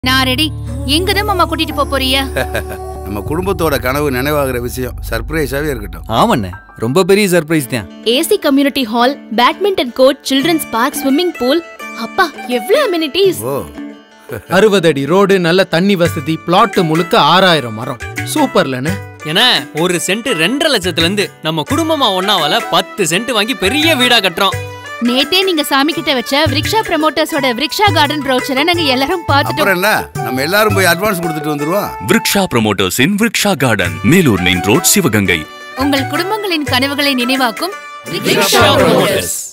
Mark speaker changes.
Speaker 1: நான் ரெடி எங்க தான் மாமா கூட்டிட்டு போப் போறீங்க
Speaker 2: நம்ம குடும்பத்தோட கனவு நினைவாகிற விஷயம் சர்ப்ரைஸாவே இருக்கட்டும்
Speaker 3: ஆமாண்ணே ரொம்ப பெரிய சர்ப்ரைஸ் தான்
Speaker 4: AC community hall badminton court children's park swimming pool அப்பா எவ்வளவு அம்யூனிட்டிஸ்
Speaker 2: ஓ
Speaker 5: அறுபது அடி ரோடு நல்ல தண்ணி வசதி பிளாட் முழுக்க ஆறாயிரம் மரம் சூப்பர்லண்ணே
Speaker 6: ஏன்னா ஒரு சென்ட் ரெண்டரை லட்சத்துல இருந்து நம்ம குடும்பமா ஒன்னாவால பத்து சென்ட் வாங்கி பெரிய வீடா கட்டுறோம்
Speaker 1: நேத்தே நீங்க சாமி கிட்ட வச்ச விரிக்ஷா ப்ரமோட்டர்ஸோட விரிக்ஷா கார்டன் ப்ரௌச்சரை நாங்க எல்லாரும் பார்த்துட்டோம்
Speaker 2: அப்புறம் என்ன நம்ம எல்லாரும் போய் அட்வான்ஸ் கொடுத்துட்டு வந்துருவோம்
Speaker 7: Vruksha promoters in Vruksha garden Melur main road Sivaganga
Speaker 1: உங்கள் குடும்பங்களின் கனவுகளை நினைவாக்கும்
Speaker 6: விரிக்ஷா promoters.